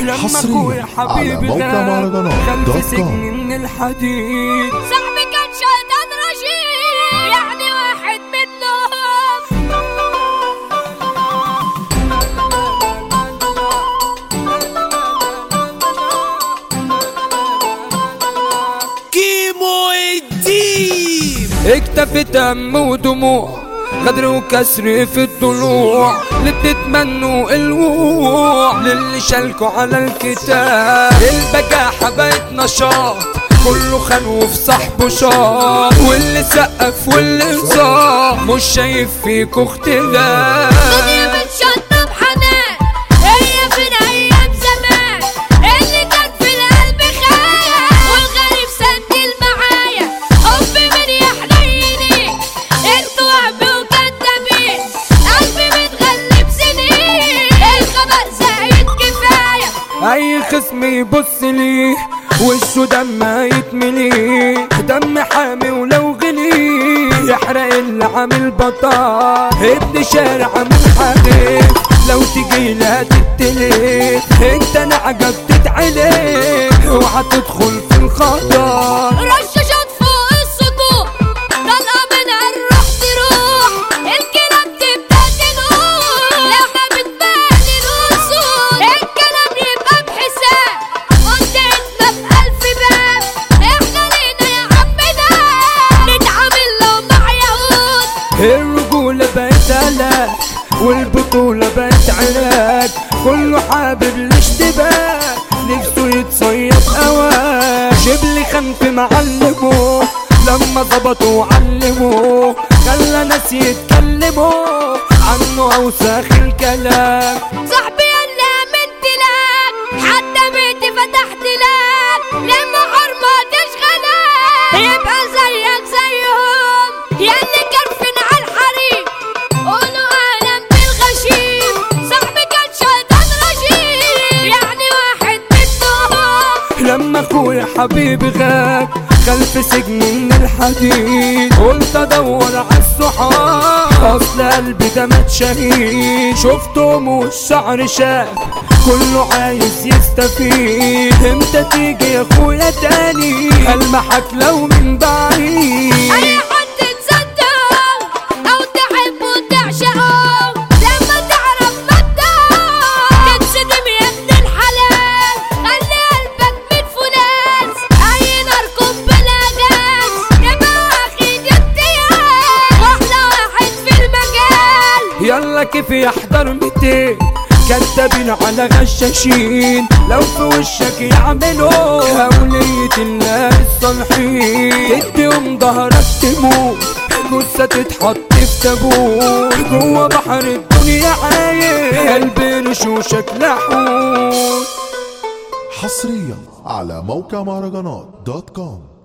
لما حصرياً اخويا على حبيبي موقع غاب مهرجانات دوت خلف كوم. سجن من الحديد صاحبي كان شيطان رشيد يعني واحد منهم كيمو الديب اكتفي دم ودموع غدر وكسر في الضلوع اللي بتتمنوا الوقوع للي شالكوا على الكتاب البجاحة بقت نشاط كله خان وفي صاحبه شاط واللي سقف واللي انصاف مش شايف فيكوا اختلاف دنيا بتشطب حنان هي فين ايام زمان اللي كان في القلب خايف والغريب سندل معايا حب من يحنيني انتوا وهم وكدابين قلبي متغلب سنين الخبر زايد كفايه اي خصم يبص ليه وشه دم يتمليه دم حامي ولو غلي يحرق اللي عامل بطال ابن شارع من حبيب لو تجي لا تتلي انت نعجب تتعلي اوعى تدخل في الخطر رشاشات فوق السطوح طلقة منها الروح تروح الكلام تبدأ تنوح لما بتبان الوصول الكلام يبقى بحساب قلت انت بألف باب احنا لينا يا عم ده نتعامل لو مع يهود الرجولة بقت علاج والبطولة بقت علاج كله حابب الاشتباك نفسه يتصيد أواك شبل خنف معلمه لما ظبطوا علموه خلى ناس يتكلموا عنه أوساخ الكلام صاحبي اللي امنت لك حتى بيتي فتحت لك لما حرمة تشغلك يبقى زيك زيهم ياللي كرفن على الحريم قولوا اهلا بالغشيم صاحبي كان شيطان رجيم يعني واحد منهم لما اخويا حبيبي غاب خلف سجن من الحديد قلت ادور على الصحاب اصل قلبي ده مات شهيد شفتهم والشعر شاب كله عايز يستفيد امتى تيجي يا اخويا تاني المحك لو من بعيد اي حد تصدقه او تحب وتعشقه لما تعرف مبدأه تنصدم يا ابن الحلال خلي قلبك من فولاذ اي نار بلا جاز تبقى واخد امتياز واحلى واحد في المجال يلا كيف يحضر 200 كدابين على غشاشين لو في وشك يعملوا أولية الله الصالحين تديهم ظهرك تموت جثة تتحط في تابوت جوا بحر الدنيا عايش قلبي رشوشك لحوت حصريا على موقع مهرجانات دوت كوم